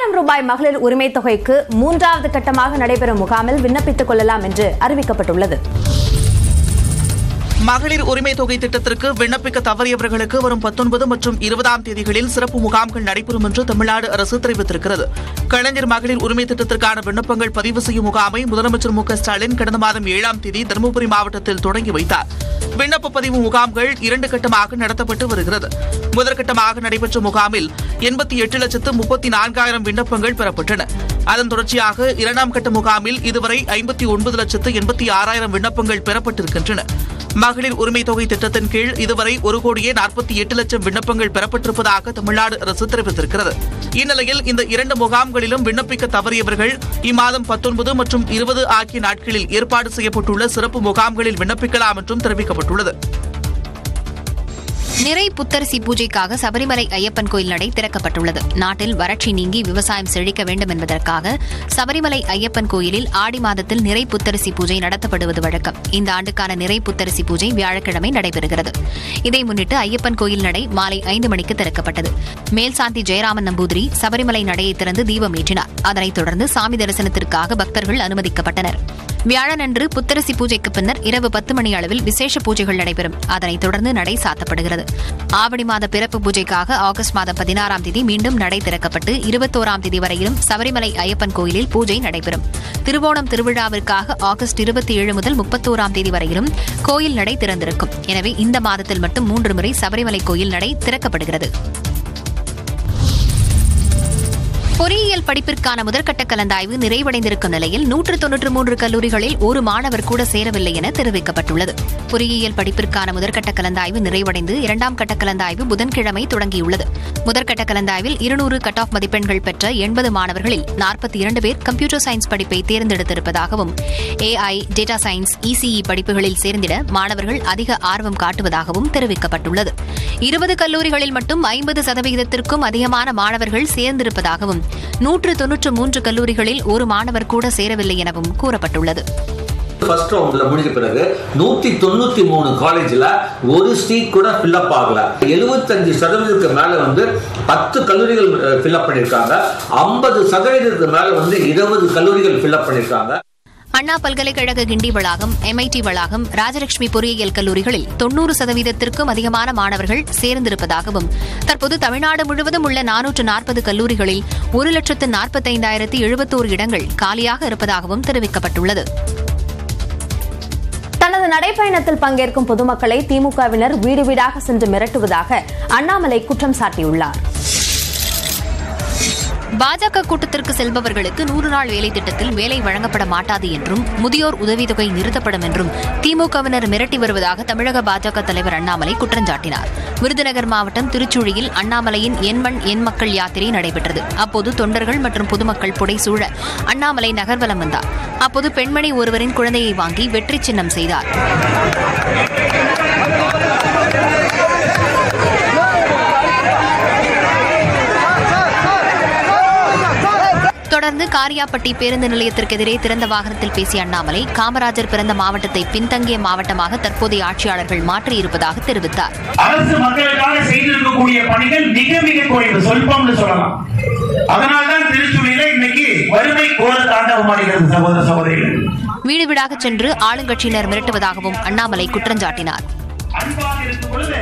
ஆயிரம் ரூபாய் மகளிர் உரிமை தொகைக்கு மூன்றாவது கட்டமாக நடைபெறும் முகாமில் விண்ணப்பித்துக் கொள்ளலாம் என்று அறிவிக்கப்பட்டுள்ளது மகளிர் உரிமை தொகை திட்டத்திற்கு விண்ணப்பிக்க தவறியவர்களுக்கு வரும் பத்தொன்பது மற்றும் இருபதாம் தேதிகளில் சிறப்பு முகாம்கள் நடைபெறும் என்று தமிழ்நாடு அரசு தெரிவித்திருக்கிறது கலைஞர் மகளிர் உரிமை திட்டத்திற்கான விண்ணப்பங்கள் பதிவு செய்யும் முகாமை முதலமைச்சர் மு க ஸ்டாலின் கடந்த மாதம் ஏழாம் தேதி தருமபுரி மாவட்டத்தில் தொடங்கி வைத்தார் விண்ணப்ப பதிவு முகாம்கள் இரண்டு கட்டமாக நடத்தப்பட்டு வருகிறது முதற்கட்டமாக நடைபெற்ற முகாமில் எண்பத்தி எட்டு லட்சத்து முப்பத்தி நான்காயிரம் விண்ணப்பங்கள் பெறப்பட்டன அதன் தொடர்ச்சியாக இரண்டாம் கட்ட முகாமில் இதுவரை ஐம்பத்தி ஒன்பது லட்சத்து எண்பத்தி ஆறாயிரம் விண்ணப்பங்கள் பெறப்பட்டிருக்கின்றன மகளிர் உரிமை தொகை திட்டத்தின் கீழ் இதுவரை ஒரு கோடியே நாற்பத்தி எட்டு லட்சம் விண்ணப்பங்கள் பெறப்பட்டிருப்பதாக தமிழ்நாடு அரசு தெரிவித்திருக்கிறது இந்நிலையில் இந்த இரண்டு முகாம்களிலும் விண்ணப்பிக்க தவறியவர்கள் இம்மாதம் பத்தொன்பது மற்றும் இருபது ஆகிய நாட்களில் ஏற்பாடு செய்யப்பட்டுள்ள சிறப்பு முகாம்களில் விண்ணப்பிக்கலாம் என்றும் தெரிவிக்கப்பட்டுள்ளது நிறை புத்தரிசி பூஜைக்காக சபரிமலை ஐயப்பன் கோயில் நடை திறக்கப்பட்டுள்ளது நாட்டில் வறட்சி நீங்கி விவசாயம் செழிக்க வேண்டும் என்பதற்காக சபரிமலை ஐயப்பன் கோயிலில் ஆடி மாதத்தில் நிறை புத்தரிசி பூஜை நடத்தப்படுவது வழக்கம் இந்த ஆண்டுக்கான நிறை புத்தரிசி பூஜை வியாழக்கிழமை நடைபெறுகிறது இதை முன்னிட்டு ஐயப்பன் கோயில் நடை மாலை ஐந்து மணிக்கு திறக்கப்பட்டது மேல்சாந்தி ஜெயராமன் நம்பூதிரி சபரிமலை நடையை திறந்து தீபம் ஏற்றினார் அதனைத் தொடர்ந்து சாமி தரிசனத்திற்காக பக்தர்கள் அனுமதிக்கப்பட்டனர் வியாழனன்று புத்தரசி பூஜைக்கு பின்னர் இரவு பத்து மணி அளவில் விசேஷ பூஜைகள் நடைபெறும் அதனைத் தொடர்ந்து நடை சாத்தப்படுகிறது ஆவணி மாத பிறப்பு பூஜைக்காக ஆகஸ்ட் மாதம் பதினாறாம் தேதி மீண்டும் நடை திறக்கப்பட்டு இருபத்தோராம் தேதி வரையிலும் சபரிமலை ஐயப்பன் கோயிலில் பூஜை நடைபெறும் திருவோணம் திருவிழாவிற்காக ஆகஸ்ட் இருபத்தி ஏழு முதல் முப்பத்தோராம் தேதி வரையிலும் கோயில் நடை திறந்திருக்கும் எனவே இந்த மாதத்தில் மட்டும் மூன்று முறை சபரிமலை கோயில் நடை திறக்கப்படுகிறது பொறியியல் படிப்பிற்கான முதற்கட்ட கலந்தாய்வு நிறைவடைந்திருக்கும் நிலையில் நூற்று தொன்னூற்று மூன்று கல்லூரிகளில் ஒரு மாணவர் கூட சேரவில்லை என தெரிவிக்கப்பட்டுள்ளது பொறியியல் படிப்பிற்கான முதற்கட்ட கலந்தாய்வு நிறைவடைந்து இரண்டாம் கட்ட கலந்தாய்வு புதன்கிழமை தொடங்கியுள்ளது முதற்கட்ட கலந்தாய்வில் இருநூறு கட் ஆஃப் மதிப்பெண்கள் பெற்ற எண்பது மாணவர்களில் நாற்பத்தி இரண்டு பேர் கம்ப்யூட்டர் சயின்ஸ் படிப்பை தேர்ந்தெடுத்திருப்பதாகவும் ஏஐ டேட்டா சயின்ஸ் இசிஇ படிப்புகளில் சேர்ந்திட மாணவர்கள் அதிக ஆர்வம் காட்டுவதாகவும் தெரிவிக்கப்பட்டுள்ளது இருபது கல்லூரிகளில் மட்டும் ஐம்பது சதவிகிதத்திற்கும் அதிகமான மாணவர்கள் சேர்ந்திருப்பதாகவும் நூற்று தொன்னூற்று மூன்று கல்லூரிகளில் ஒரு மாணவர் கூட சேரவில்லை எனவும் கூறப்பட்டுள்ளது ஃபர்ஸ்ட் ரவுண்ட்ல முடிஞ்ச பிறகு நூத்தி தொண்ணூத்தி மூணு காலேஜ்ல ஒரு சீட் கூட ஃபில்அப் ஆகல எழுபத்தஞ்சு சதவீதத்துக்கு மேல வந்து பத்து கல்லூரிகள் ஃபில்அப் பண்ணிருக்காங்க ஐம்பது சதவீதத்துக்கு மேல வந்து இருபது கல்லூரிகள் ஃபில்அப் பண்ணிருக்காங்க அண்ணா பல்கலைக்கழக கிண்டி வளாகம் எம்ஐடி வளாகம் ராஜலட்சுமி பொறியியல் கல்லூரிகளில் தொன்னூறு சதவீதத்திற்கும் அதிகமான மாணவர்கள் சேர்ந்திருப்பதாகவும் தற்போது தமிழ்நாடு முழுவதும் உள்ள நானூற்று நாற்பது கல்லூரிகளில் ஒரு லட்சத்து நாற்பத்தைந்தாயிரத்து எழுபத்தோரு இடங்கள் காலியாக இருப்பதாகவும் தெரிவிக்கப்பட்டுள்ளது தனது நடைப்பயணத்தில் பங்கேற்கும் பொதுமக்களை திமுகவினர் வீடு வீடாக சென்று மிரட்டுவதாக அண்ணாமலை குற்றம் சாட்டியுள்ளார் பாஜக கூட்டத்திற்கு செல்பவர்களுக்கு நூறு நாள் வேலை திட்டத்தில் வேலை வழங்கப்பட மாட்டாது என்றும் முதியோர் உதவித்தொகை நிறுத்தப்படும் என்றும் திமுகவினர் மிரட்டி வருவதாக தமிழக பாஜக தலைவர் அண்ணாமலை குற்றஞ்சாட்டினார் விருதுநகர் மாவட்டம் திருச்சுழியில் அண்ணாமலையின் எண்மண் எண் மக்கள் யாத்திரை நடைபெற்றது அப்போது தொண்டர்கள் மற்றும் பொதுமக்கள் புடைசூழ அண்ணாமலை நகர்வலம் வந்தார் அப்போது பெண்மணி ஒருவரின் குழந்தையை வாங்கி வெற்றி சின்னம் செய்தார் தொடர்ந்து காரியாப்பட்டி பேருந்து நிலையத்திற்கு எதிரே திறந்த வாகனத்தில் பேசிய அண்ணாமலை காமராஜர் பிறந்த மாவட்டத்தை பின்தங்கிய மாவட்டமாக தற்போதைய ஆட்சியாளர்கள் மாற்றியிருப்பதாக தெரிவித்தார் அரசு மக்களுக்காக செய்திருக்கக்கூடிய பணிகள் மிக மிக குறைவு சொல்பம்னு சொல்லலாம் அதனால்தான் திருச்சூரியில இன்னைக்கு வறுமை கோர தாண்டவம் ஆடுகிறது சகோதர சகோதரிகள் வீடு வீடாக சென்று ஆளுங்கட்சியினர் மிரட்டுவதாகவும் அண்ணாமலை குற்றஞ்சாட்டினார் அன்பாக இருக்கும் பொழுது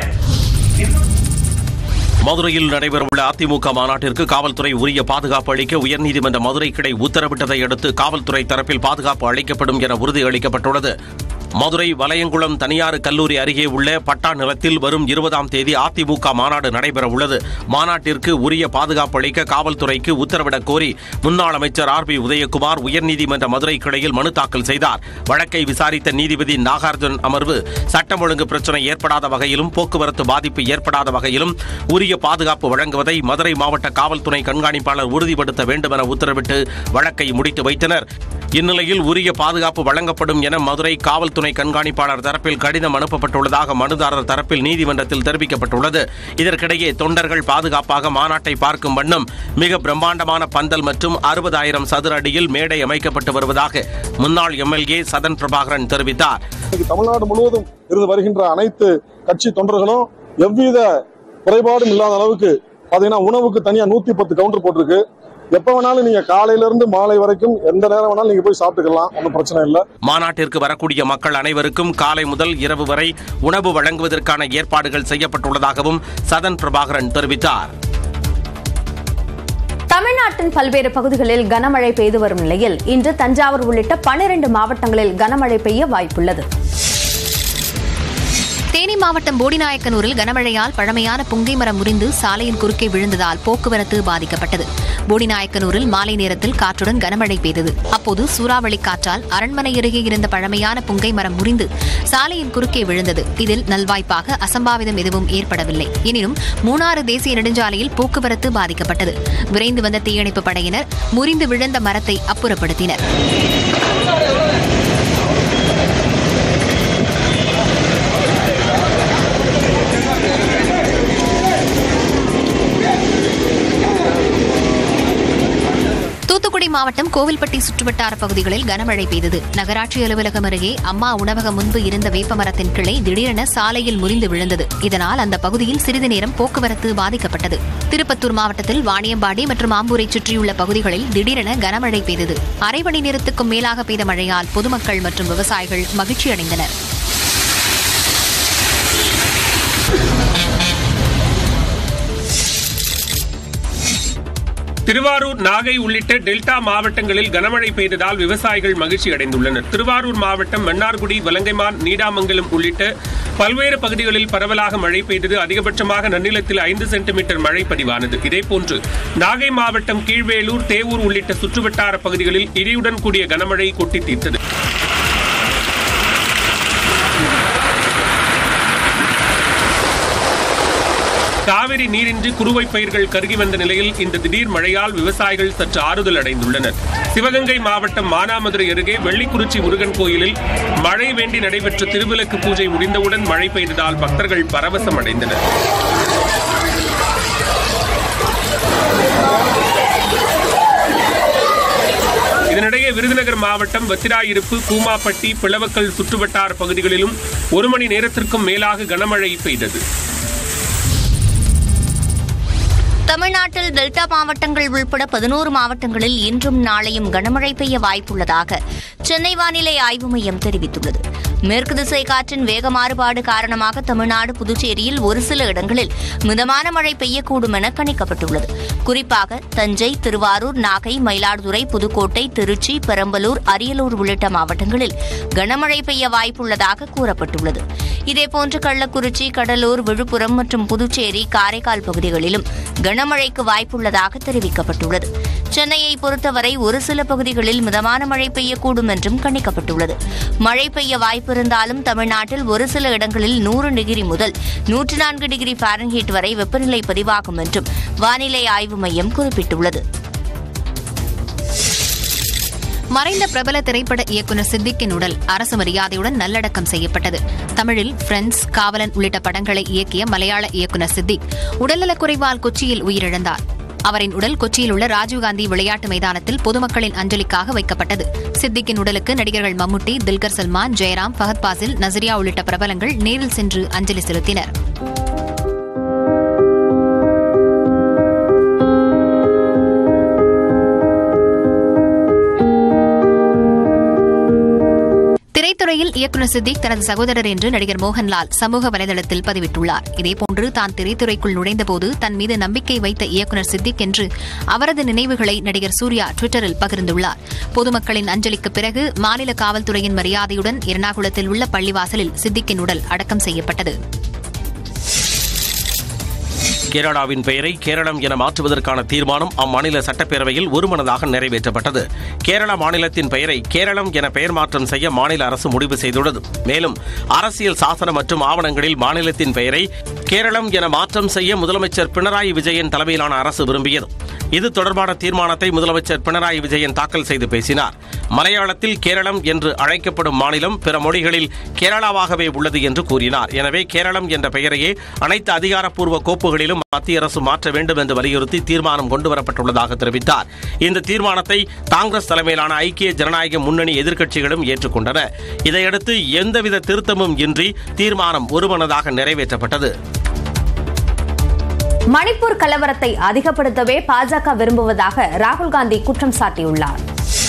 மதுரையில் நடைபெறவுள்ள அதிமுக மாநாட்டிற்கு காவல்துறை உரிய பாதுகாப்பு அளிக்க உயர்நீதிமன்ற மதுரை கிளை உத்தரவிட்டதை அடுத்து காவல்துறை தரப்பில் பாதுகாப்பு அளிக்கப்படும் என உறுதியளிக்கப்பட்டுள்ளது மதுரை வலையங்குளம் தனியார் கல்லூரி அருகே உள்ள பட்டா நிலத்தில் வரும் இருபதாம் தேதி அதிமுக மாநாடு நடைபெற உள்ளது மாநாட்டிற்கு உரிய பாதுகாப்பு அளிக்க காவல்துறைக்கு உத்தரவிடக் கோரி முன்னாள் அமைச்சர் ஆர் பி உதயகுமார் உயர்நீதிமன்ற மதுரை கிளையில் மனு தாக்கல் செய்தார் வழக்கை விசாரித்த நீதிபதி நாகார்ஜுன் அமர்வு சட்டம் ஒழுங்கு பிரச்சினை ஏற்படாத வகையிலும் போக்குவரத்து பாதிப்பு ஏற்படாத வகையிலும் உரிய பாதுகாப்பு வழங்குவதை மதுரை மாவட்ட காவல்துறை கண்காணிப்பாளர் உறுதிப்படுத்த வேண்டும் என உத்தரவிட்டு வழக்கை முடித்து வைத்தனர் இந்நிலையில் உரிய பாதுகாப்பு வழங்கப்படும் என மதுரை காவல்துறை கண்காணிப்பாளர் தரப்பில் கடிதம் அனுப்பப்பட்டுள்ளதாக மனுதாரர் தரப்பில் நீதிமன்றத்தில் தெரிவிக்கப்பட்டுள்ளது இதற்கிடையே தொண்டர்கள் பாதுகாப்பாக மாநாட்டை பார்க்கும் வண்ணம் மிக பிரம்மாண்டமான பந்தல் மற்றும் அறுபதாயிரம் சதுர அடியில் மேடை அமைக்கப்பட்டு வருவதாக முன்னாள் எம்எல்ஏ சதன் பிரபாகரன் தெரிவித்தார் இன்னைக்கு தமிழ்நாடு முழுவதும் இருந்து வருகின்ற அனைத்து கட்சி தொண்டர்களும் எவ்வித குறைபாடும் இல்லாத அளவுக்கு பாத்தீங்கன்னா உணவுக்கு தனியா நூத்தி பத்து கவுண்டர் போட்டிருக்கு எப்ப வேணாலும் நீங்க காலையில இருந்து மாலை வரைக்கும் எந்த நேரம் வேணாலும் நீங்க போய் சாப்பிட்டுக்கலாம் ஒன்றும் பிரச்சனை இல்லை மாநாட்டிற்கு வரக்கூடிய மக்கள் அனைவருக்கும் காலை முதல் இரவு வரை உணவு வழங்குவதற்கான ஏற்பாடுகள் செய்யப்பட்டுள்ளதாகவும் சதன் பிரபாகரன் தெரிவித்தார் தமிழ்நாட்டின் பல்வேறு பகுதிகளில் கனமழை பெய்து வரும் நிலையில் இன்று தஞ்சாவூர் உள்ளிட்ட பனிரண்டு மாவட்டங்களில் கனமழை பெய்ய வாய்ப்புள்ளது தேனி மாவட்டம் போடிநாயக்கனூரில் கனமழையால் பழமையான புங்கை மரம் முறிந்து சாலையின் குறுக்கே விழுந்ததால் போக்குவரத்து பாதிக்கப்பட்டது போடிநாயக்கனூரில் மாலை நேரத்தில் காற்றுடன் கனமழை பெய்தது அப்போது சூறாவளி காற்றால் அரண்மனை அருகே இருந்த பழமையான புங்கை மரம் முறிந்து சாலையின் குறுக்கே விழுந்தது இதில் நல்வாய்ப்பாக அசம்பாவிதம் எதுவும் ஏற்படவில்லை எனினும் மூணாறு தேசிய நெடுஞ்சாலையில் போக்குவரத்து பாதிக்கப்பட்டது விரைந்து வந்த தீயணைப்பு படையினர் முறிந்து விழுந்த மரத்தை அப்புறப்படுத்தினர் தூத்துக்குடி மாவட்டம் கோவில்பட்டி சுற்றுவட்டார பகுதிகளில் கனமழை பெய்தது நகராட்சி அலுவலகம் அருகே அம்மா உணவகம் முன்பு இருந்த வேப்பமரத்தின் கிளை திடீரென சாலையில் முறிந்து விழுந்தது இதனால் அந்த பகுதியில் சிறிது நேரம் போக்குவரத்து பாதிக்கப்பட்டது திருப்பத்தூர் மாவட்டத்தில் வாணியம்பாடி மற்றும் ஆம்பூரை சுற்றியுள்ள பகுதிகளில் திடீரென கனமழை பெய்தது அரை மணி நேரத்துக்கும் மேலாக பெய்த மழையால் பொதுமக்கள் மற்றும் விவசாயிகள் மகிழ்ச்சியடைந்தனர் திருவாரூர் நாகை உள்ளிட்ட டெல்டா மாவட்டங்களில் கனமழை பெய்ததால் விவசாயிகள் மகிழ்ச்சி அடைந்துள்ளனர் திருவாரூர் மாவட்டம் மன்னார்குடி வலங்கைமான் நீடாமங்கலம் உள்ளிட்ட பல்வேறு பகுதிகளில் பரவலாக மழை பெய்தது அதிகபட்சமாக நன்னிலத்தில் ஐந்து சென்டிமீட்டர் மழை பதிவானது இதேபோன்று நாகை மாவட்டம் கீழ்வேலூர் தேவூர் உள்ளிட்ட சுற்றுவட்டார பகுதிகளில் இடியுடன் கூடிய கனமழை கொட்டி தீர்த்தது காவிரி நீரின்றி குறுவை பயிர்கள் கருகி வந்த நிலையில் இந்த திடீர் மழையால் விவசாயிகள் சற்று ஆறுதல் அடைந்துள்ளனர் சிவகங்கை மாவட்டம் மானாமதுரை அருகே வெள்ளிக்குறிச்சி முருகன் கோயிலில் மழை வேண்டி நடைபெற்ற திருவிளக்கு பூஜை முடிந்தவுடன் மழை பெய்ததால் பக்தர்கள் பரவசம் அடைந்தனர் இதனிடையே விருதுநகர் மாவட்டம் வத்திராயிருப்பு கூமாப்பட்டி பிளவக்கல் சுற்றுவட்டார பகுதிகளிலும் ஒரு மணி நேரத்திற்கும் மேலாக கனமழை பெய்தது தமிழ்நாட்டில் டெல்டா மாவட்டங்கள் உள்பட பதினோரு மாவட்டங்களில் இன்றும் நாளையும் கனமழை பெய்ய வாய்ப்புள்ளதாக சென்னை வானிலை ஆய்வு மையம் தெரிவித்துள்ளது மேற்கு திசை காற்றின் வேக மாறுபாடு காரணமாக தமிழ்நாடு புதுச்சேரியில் ஒரு சில இடங்களில் மிதமான மழை பெய்யக்கூடும் என கணிக்கப்பட்டுள்ளது குறிப்பாக தஞ்சை திருவாரூர் நாகை மயிலாடுதுறை புதுக்கோட்டை திருச்சி பெரம்பலூர் அரியலூர் உள்ளிட்ட மாவட்டங்களில் கனமழை பெய்ய வாய்ப்புள்ளதாக கூறப்பட்டுள்ளது இதேபோன்று கள்ளக்குறிச்சி கடலூர் விழுப்புரம் மற்றும் புதுச்சேரி காரைக்கால் பகுதிகளிலும் கனமழைக்கு வாய்ப்புள்ளதாக தெரிவிக்கப்பட்டுள்ளது சென்னையை பொறுத்தவரை ஒரு சில பகுதிகளில் மிதமான மழை பெய்யக்கூடும் என்றும் கணிக்கப்பட்டுள்ளது மழை பெய்ய வாய்ப்பிருந்தாலும் தமிழ்நாட்டில் ஒரு சில இடங்களில் நூறு டிகிரி முதல் நூற்று நான்கு டிகிரி ஃபாரன்ஹீட் வரை வெப்பநிலை பதிவாகும் என்றும் வானிலை ஆய்வு மையம் குறிப்பிட்டுள்ளது மறைந்த பிரபல திரைப்பட இயக்குநர் சித்திக்கின் உடல் அரசு மரியாதையுடன் நல்லடக்கம் செய்யப்பட்டது தமிழில் ஃப்ரெண்ட்ஸ் காவலன் உள்ளிட்ட படங்களை இயக்கிய மலையாள இயக்குநர் சித்திக் உடல்நலக்குறைவால் கொச்சியில் உயிரிழந்தார் அவரின் உடல் கொச்சியில் உள்ள ராஜீவ்காந்தி விளையாட்டு மைதானத்தில் பொதுமக்களின் அஞ்சலிக்காக வைக்கப்பட்டது சித்திக்கின் உடலுக்கு நடிகர்கள் மம்முட்டி தில்கர் சல்மான் ஜெயராம் ஃபஹத் பாசில் நசரியா உள்ளிட்ட பிரபலங்கள் நேரில் சென்று அஞ்சலி செலுத்தினர் திரைத்துறையில் இயக்குநர் சித்திக் தனது சகோதரர் என்று நடிகர் மோகன்லால் சமூக வலைதளத்தில் பதிவிட்டுள்ளார் இதேபோன்று தான் திரைத்துறைக்குள் நுழைந்தபோது தன் மீது நம்பிக்கை வைத்த இயக்குநர் சித்திக் என்று அவரது நினைவுகளை நடிகர் சூர்யா டுவிட்டரில் பகிர்ந்துள்ளார் பொதுமக்களின் அஞ்சலிக்கு பிறகு மாநில காவல்துறையின் மரியாதையுடன் எர்ணாகுளத்தில் உள்ள பள்ளிவாசலில் சித்திக்கின் உடல் அடக்கம் செய்யப்பட்டது கேரளாவின் பெயரை கேரளம் என மாற்றுவதற்கான தீர்மானம் அம்மாநில சட்டப்பேரவையில் ஒருமனதாக நிறைவேற்றப்பட்டது கேரள மாநிலத்தின் பெயரை கேரளம் என பெயர் மாற்றம் செய்ய மாநில அரசு முடிவு செய்துள்ளது மேலும் அரசியல் சாசனம் மற்றும் ஆவணங்களில் மாநிலத்தின் பெயரை கேரளம் என மாற்றம் செய்ய முதலமைச்சர் பினராயி விஜயன் தலைமையிலான அரசு விரும்பியது இது தொடர்பான தீர்மானத்தை முதலமைச்சர் பினராயி விஜயன் தாக்கல் செய்து பேசினார் மலையாளத்தில் கேரளம் என்று அழைக்கப்படும் மாநிலம் பிற மொழிகளில் கேரளாவாகவே உள்ளது என்று கூறினார் எனவே கேரளம் என்ற பெயரையே அனைத்து அதிகாரப்பூர்வ கோப்புகளிலும் மத்திய அரசு மாற்ற வேண்டும் என்று வலியுறுத்தி தீர்மானம் கொண்டுவரப்பட்டுள்ளதாக தெரிவித்தார் இந்த தீர்மானத்தை காங்கிரஸ் தலைமையிலான ஐக்கிய ஜனநாயக முன்னணி எதிர்க்கட்சிகளும் ஏற்றுக்கொண்டன இதையடுத்து எந்தவித திருத்தமும் இன்றி தீர்மானம் ஒருமனதாக நிறைவேற்றப்பட்டது மணிப்பூர் கலவரத்தை அதிகப்படுத்தவே பாஜக விரும்புவதாக ராகுல் காந்தி குற்றம் சாட்டியுள்ளார்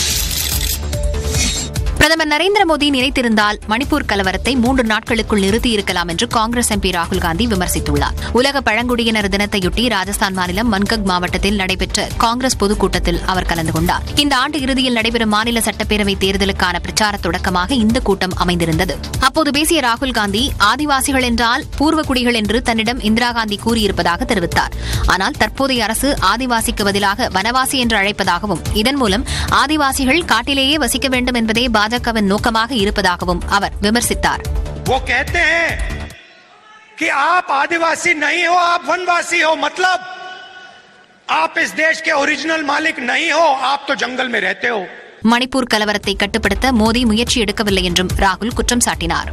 பிரதமர் நரேந்திர மோடி நினைத்திருந்தால் மணிப்பூர் கலவரத்தை மூன்று நாட்களுக்குள் நிறுத்தியிருக்கலாம் என்று காங்கிரஸ் எம்பி ராகுல் காந்தி விமர்சித்துள்ளார் உலக பழங்குடியினர் தினத்தையொட்டி ராஜஸ்தான் மாநிலம் மன்கக் மாவட்டத்தில் நடைபெற்ற காங்கிரஸ் பொதுக்கூட்டத்தில் அவர் கலந்து கொண்டார் இந்த ஆண்டு இறுதியில் நடைபெறும் மாநில சட்டப்பேரவை தேர்தலுக்கான பிரச்சார தொடக்கமாக இந்த கூட்டம் அமைந்திருந்தது அப்போது பேசிய ராகுல் காந்தி ஆதிவாசிகள் என்றால் பூர்வகுடிகள் என்று தன்னிடம் இந்திரா காந்தி கூறியிருப்பதாக தெரிவித்தார் ஆனால் தற்போதைய அரசு ஆதிவாசிக்கு பதிலாக வனவாசி என்று அழைப்பதாகவும் இதன் மூலம் ஆதிவாசிகள் காட்டிலேயே வசிக்க வேண்டும் என்பதே பாஜகவின் நோக்கமாக இருப்பதாகவும் அவர் விமர்சித்தார் वो कहते हैं कि आप आदिवासी नहीं हो आप वनवासी हो मतलब आप इस देश के ओरिजिनल मालिक नहीं हो आप तो जंगल में रहते हो மணிப்பூர் கலவரத்தை கட்டுப்படுத்த மோடி முயற்சி எடுக்கவில்லை என்றும் ராகுல் குற்றம் சாட்டினார்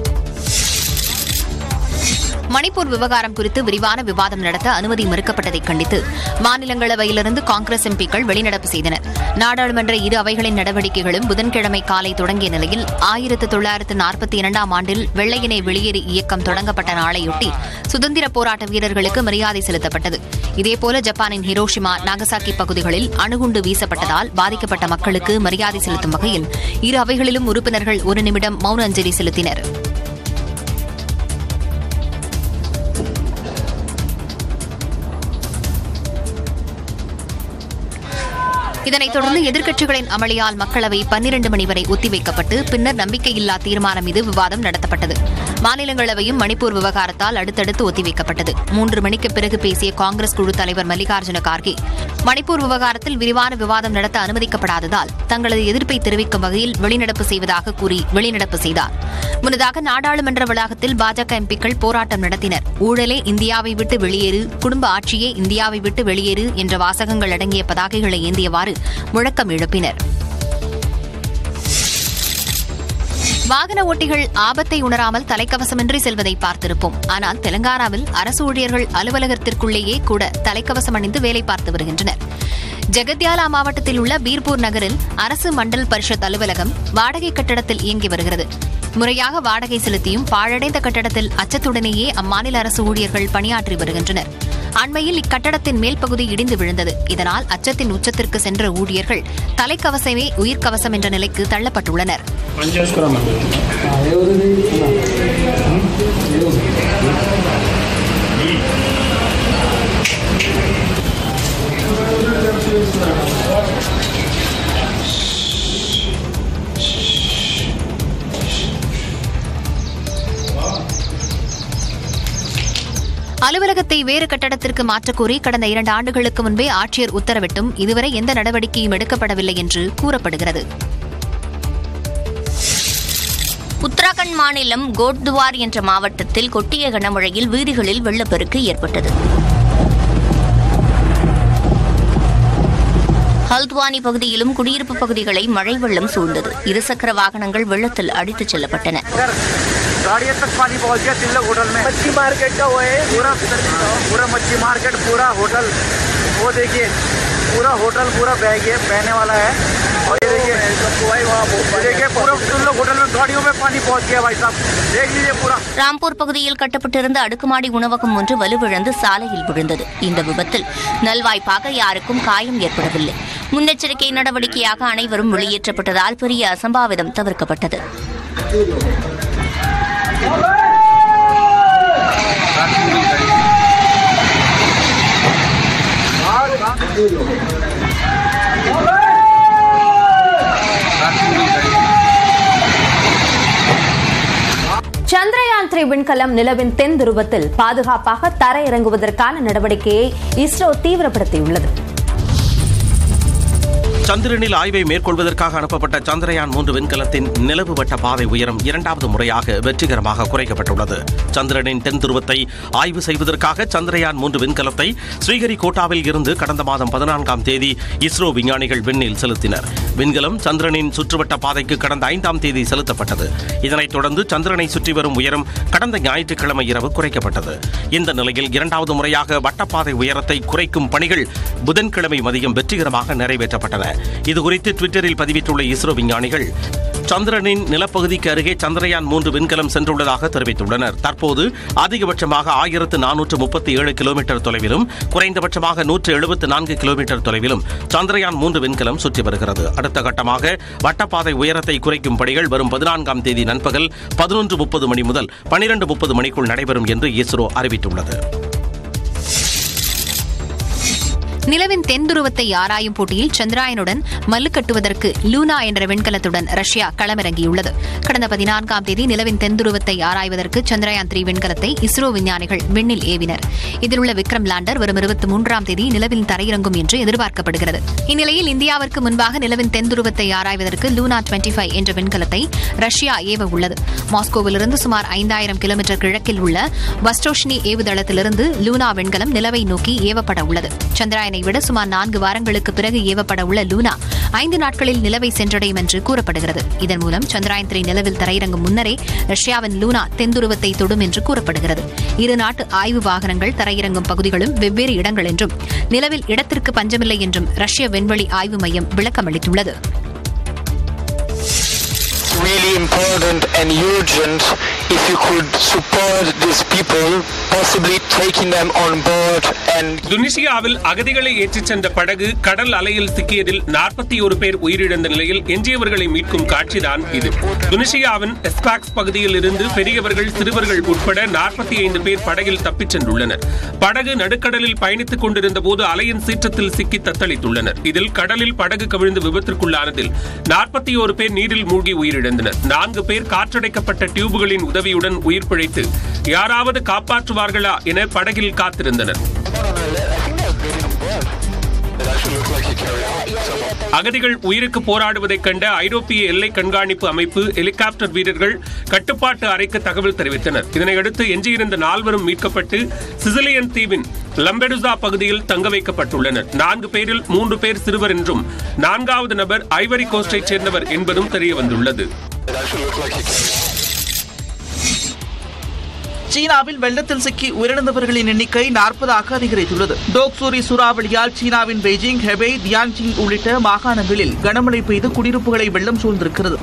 மணிப்பூர் விவகாரம் குறித்து விரிவான விவாதம் நடத்த அனுமதி மறுக்கப்பட்டதை கண்டித்து மாநிலங்களவையிலிருந்து காங்கிரஸ் எம்பிக்கள் வெளிநடப்பு செய்தனர் நாடாளுமன்ற இரு அவைகளின் நடவடிக்கைகளும் புதன்கிழமை காலை தொடங்கிய நிலையில் ஆயிரத்து தொள்ளாயிரத்து நாற்பத்தி இரண்டாம் ஆண்டில் வெள்ளையனை வெளியேறு இயக்கம் தொடங்கப்பட்ட நாளையொட்டி சுதந்திர போராட்ட வீரர்களுக்கு மரியாதை செலுத்தப்பட்டது இதேபோல ஜப்பானின் ஹிரோஷிமா நாகசாக்கி பகுதிகளில் அணுகுண்டு வீசப்பட்டதால் பாதிக்கப்பட்ட மக்களுக்கு மரியாதை செலுத்தும் வகையில் இரு அவைகளிலும் உறுப்பினர்கள் ஒரு நிமிடம் மௌன அஞ்சலி செலுத்தினர் இதனைத் தொடர்ந்து எதிர்க்கட்சிகளின் அமளியால் மக்களவை பன்னிரண்டு மணி வரை ஒத்திவைக்கப்பட்டு பின்னர் நம்பிக்கையில்லா தீர்மானம் மீது விவாதம் நடத்தப்பட்டது மாநிலங்களவையும் மணிப்பூர் விவகாரத்தால் அடுத்தடுத்து ஒத்திவைக்கப்பட்டது மூன்று மணிக்கு பிறகு பேசிய காங்கிரஸ் குழு தலைவர் மல்லிகார்ஜுன கார்கே மணிப்பூர் விவகாரத்தில் விரிவான விவாதம் நடத்த அனுமதிக்கப்படாததால் தங்களது எதிர்ப்பை தெரிவிக்கும் வகையில் வெளிநடப்பு செய்வதாக கூறி வெளிநடப்பு செய்தார் முன்னதாக நாடாளுமன்ற வளாகத்தில் பாஜக எம்பிக்கள் போராட்டம் நடத்தினர் ஊழலே இந்தியாவை விட்டு வெளியேறு குடும்ப ஆட்சியே இந்தியாவை விட்டு வெளியேறு என்ற வாசகங்கள் அடங்கிய பதாகைகளை ஏந்தியவாறு முழக்கம் எழுப்பினர் வாகன ஓட்டிகள் ஆபத்தை உணராமல் தலைக்கவசமின்றி செல்வதை பார்த்திருப்போம் ஆனால் தெலங்கானாவில் அரசு ஊழியர்கள் அலுவலகத்திற்குள்ளேயே கூட தலைக்கவசம் அணிந்து வேலை பார்த்து வருகின்றனர் ஜெகத்யாலா மாவட்டத்தில் உள்ள பீர்பூர் நகரில் அரசு மண்டல் பரிஷத் அலுவலகம் வாடகை கட்டடத்தில் இயங்கி வருகிறது முறையாக வாடகை செலுத்தியும் பாழடைந்த கட்டடத்தில் அச்சத்துடனேயே அம்மாநில அரசு ஊழியர்கள் பணியாற்றி வருகின்றனர் அண்மையில் இக்கட்டடத்தின் மேல் பகுதி இடிந்து விழுந்தது இதனால் அச்சத்தின் உச்சத்திற்கு சென்ற ஊழியர்கள் தலைக்கவசமே உயிர்க்கவசம் என்ற நிலைக்கு தள்ளப்பட்டுள்ளனர் அலுவலகத்தை வேறு கட்டடத்திற்கு மாற்றக்கோரி கடந்த இரண்டு ஆண்டுகளுக்கு முன்பே ஆட்சியர் உத்தரவிட்டும் இதுவரை எந்த நடவடிக்கையும் எடுக்கப்படவில்லை என்று கூறப்படுகிறது உத்தராகண்ட் மாநிலம் கோட்துவார் என்ற மாவட்டத்தில் கொட்டிய கனமழையில் வீதிகளில் வெள்ளப்பெருக்கு ஏற்பட்டது ஹல்த்வானி பகுதியிலும் குடியிருப்பு பகுதிகளை மழை வெள்ளம் சூழ்ந்தது இருசக்கர வாகனங்கள் வெள்ளத்தில் அடித்துச் செல்லப்பட்டன गाड़ियों तक पानी पहुंच गया तिल्लो होटल में मच्छी मार्केट का वो है पूरा पूरा मच्छी मार्केट पूरा होटल वो देखिए पूरा होटल पूरा बह गया बहने वाला है और ये देखिए ये देखिए पूरा तिल्लो होटल में गाड़ियों में पानी पहुंच गया भाई साहब देख लीजिए पूरा ராம்பூர் பகுதியில் கட்டப்பட்டிருந்த அடுக்குமாடி உணவகம் ஒன்று வலுவிழந்து சாலையில் விழுந்தது இந்த விபத்தில் நல்வாய்ப்பாக யாருக்கும் காயம் ஏற்படவில்லை முன்னெச்சரிக்கை நடவடிக்கையாக அனைவரும் வெளியேற்றப்பட்டதால் பெரிய அசம்பாவிதம் தவிர்க்கப்பட்டது சந்திரயான் த்ரீ விண்கலம் நிலவின் தென் துருவத்தில் பாதுகாப்பாக தர இறங்குவதற்கான நடவடிக்கையை இஸ்ரோ தீவிரப்படுத்தியுள்ளது சந்திரனில் ஆய்வை மேற்கொள்வதற்காக அனுப்பப்பட்ட சந்திரயான் மூன்று விண்கலத்தின் நிலவு வட்ட பாதை உயரம் இரண்டாவது முறையாக வெற்றிகரமாக குறைக்கப்பட்டுள்ளது சந்திரனின் தென் துருவத்தை ஆய்வு செய்வதற்காக சந்திரயான் மூன்று விண்கலத்தை ஸ்ரீஹரிகோட்டாவில் இருந்து கடந்த மாதம் பதினான்காம் தேதி இஸ்ரோ விஞ்ஞானிகள் விண்ணில் செலுத்தினர் விண்கலம் சந்திரனின் சுற்றுவட்ட பாதைக்கு கடந்த ஐந்தாம் தேதி செலுத்தப்பட்டது இதனைத் தொடர்ந்து சந்திரனை சுற்றி வரும் உயரம் கடந்த ஞாயிற்றுக்கிழமை இரவு குறைக்கப்பட்டது இந்த நிலையில் இரண்டாவது முறையாக வட்டப்பாதை உயரத்தை குறைக்கும் பணிகள் புதன்கிழமை மதியம் வெற்றிகரமாக நிறைவேற்றப்பட்டன இதுகுறித்து ட்விட்டரில் பதிவிட்டுள்ள இஸ்ரோ விஞ்ஞானிகள் சந்திரனின் நிலப்பகுதிக்கு அருகே சந்திரயான் மூன்று விண்கலம் சென்றுள்ளதாக தெரிவித்துள்ளனர் தற்போது அதிகபட்சமாக ஆயிரத்து நானூற்று முப்பத்தி ஏழு கிலோமீட்டர் தொலைவிலும் குறைந்தபட்சமாக நூற்று எழுபத்து நான்கு கிலோமீட்டர் தொலைவிலும் சந்திரயான் மூன்று விண்கலம் சுற்றி வருகிறது அடுத்த கட்டமாக வட்டப்பாதை உயரத்தை குறைக்கும் பணிகள் வரும் பதினான்காம் தேதி நண்பகல் பதினொன்று முப்பது மணி முதல் பனிரெண்டு முப்பது மணிக்குள் நடைபெறும் என்று இஸ்ரோ அறிவித்துள்ளது நிலவின் தென் துருவத்தை ஆராயும் போட்டியில் சந்திராயனுடன் மல்லு கட்டுவதற்கு லூனா என்ற விண்கலத்துடன் ரஷ்யா களமிறங்கியுள்ளது கடந்த பதினான்காம் தேதி நிலவின் தென் துருவத்தை ஆராய்வதற்கு சந்திரயான் த்ரீ விண்கலத்தை இஸ்ரோ விஞ்ஞானிகள் விண்ணில் ஏவினர் இதில் உள்ள விக்ரம் லேண்டர் வரும் இருபத்தி மூன்றாம் தேதி நிலவில் தரையிறங்கும் என்று எதிர்பார்க்கப்படுகிறது இந்நிலையில் இந்தியாவிற்கு முன்பாக நிலவின் தென் துருவத்தை ஆராய்வதற்கு லூனா டுவெண்டி ஃபைவ் என்ற விண்கலத்தை ரஷ்யா ஏவ உள்ளது மாஸ்கோவிலிருந்து சுமார் ஐந்தாயிரம் கிலோமீட்டர் கிழக்கில் உள்ள வஸ்டோஷ்னி ஏவுதளத்திலிருந்து லூனா விண்கலம் நிலவை நோக்கி ஏவப்பட உள்ளது சந்திராயனை விட சுமார் நான்கு வாரங்களுக்கு பிறகு ஏவப்பட உள்ள லூனா ஐந்து நாட்களில் நிலவை சென்றடையும் என்று கூறப்படுகிறது இதன் மூலம் சந்திராயன் த்ரீ நிலவில் தரையிறங்கும் முன்னரே ரஷ்யாவின் லூனா தென்துருவத்தை தொடும் என்று கூறப்படுகிறது இரு நாட்டு ஆய்வு வாகனங்கள் தரையிறங்கும் பகுதிகளும் வெவ்வேறு இடங்கள் என்றும் நிலவில் இடத்திற்கு பஞ்சமில்லை என்றும் ரஷ்ய விண்வெளி ஆய்வு மையம் விளக்கமளித்துள்ளது really important and urgent if you could support these people, possibly taking them on board and துனிசியாவில் அகதிகளை ஏற்றிச் சென்ற படகு கடல் அலையில் சிக்கியதில் நாற்பத்தி ஒரு பேர் உயிரிழந்த நிலையில் எஞ்சியவர்களை மீட்கும் காட்சிதான் இது துனிசியாவின் எஸ்பாக்ஸ் பகுதியில் இருந்து பெரியவர்கள் சிறுவர்கள் உட்பட நாற்பத்தி ஐந்து பேர் படகில் தப்பிச் சென்றுள்ளனர் படகு நடுக்கடலில் பயணித்துக் கொண்டிருந்த போது அலையின் சீற்றத்தில் சிக்கி தத்தளித்துள்ளனர் இதில் கடலில் படகு கவிழ்ந்து விபத்திற்குள்ளானதில் நாற்பத்தி ஒரு பேர் நீரில் மூழ்கி உயிரிழந்தனர் நான்கு பேர் காற்றடைக்கப்பட்ட டியூபுகளின் உதவியுடன் உயிர் பிழைத்து யாராவது காப்பாற்றுவார்களா என படகில் காத்திருந்தனர் அகதிகள் உயிருக்கு போராடுவதைக் கண்ட ஐரோப்பிய எல்லை கண்காணிப்பு அமைப்பு ஹெலிகாப்டர் வீரர்கள் கட்டுப்பாட்டு அறைக்கு தகவல் தெரிவித்தனர் இதனையடுத்து எஞ்சியிருந்த நால்வரும் மீட்கப்பட்டு சிசிலியன் தீவின் லம்பெடுசா பகுதியில் தங்க வைக்கப்பட்டுள்ளனர் நான்கு பேரில் மூன்று பேர் சிறுவர் என்றும் நான்காவது நபர் ஐவரி கோஸ்டைச் சேர்ந்தவர் என்பதும் தெரியவந்துள்ளது சீனாவில் வெள்ளத்தில் சிக்கி உயிரிழந்தவர்களின் எண்ணிக்கை நாற்பதாக அதிகரித்துள்ளது டோக்சூரி சூறாவளியால் சீனாவின் பெய்ஜிங் ஹெபை தியான்ஜிங் உள்ளிட்ட மாகாணங்களில் கனமழை பெய்து குடியிருப்புகளை வெள்ளம் சூழ்ந்திருக்கிறது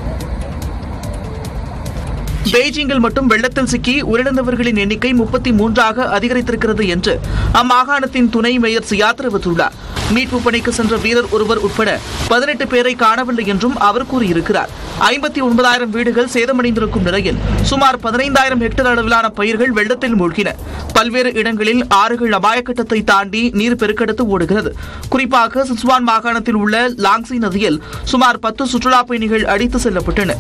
பெய்ஜிங்கில் மட்டும் வெள்ளத்தில் சிக்கி உயிரிழந்தவர்களின் எண்ணிக்கை முப்பத்தி மூன்றாக அதிகரித்திருக்கிறது என்று அம்மாகாணத்தின் துணை மேயர் சியா தெரிவித்துள்ளார் மீட்பு பணிக்கு சென்ற வீரர் ஒருவர் உட்பட பதினெட்டு பேரை காணவில்லை என்றும் அவர் கூறியிருக்கிறார் ஐம்பத்தி ஒன்பதாயிரம் வீடுகள் சேதமடைந்திருக்கும் நிலையில் சுமார் பதினைந்தாயிரம் ஹெக்டேர் அளவிலான பயிர்கள் வெள்ளத்தில் மூழ்கின பல்வேறு இடங்களில் ஆறுகள் அபாயக்கட்டத்தை தாண்டி நீர் பெருக்கெடுத்து ஓடுகிறது குறிப்பாக சிஸ்வான் மாகாணத்தில் உள்ள லாங்ஸி நதியில் சுமார் பத்து சுற்றுலா பயணிகள் அடித்து செல்லப்பட்டனர்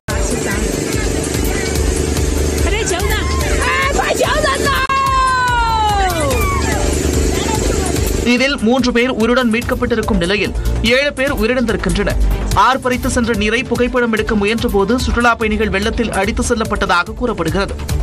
இதில் மூன்று பேர் உயிருடன் மீட்கப்பட்டிருக்கும் நிலையில் ஏழு பேர் உயிரிழந்திருக்கின்றனர் ஆர்ப்பரித்து சென்ற நீரை புகைப்படம் எடுக்க முயன்றபோது சுற்றுலா பயணிகள் வெள்ளத்தில் அடித்து செல்லப்பட்டதாக கூறப்படுகிறது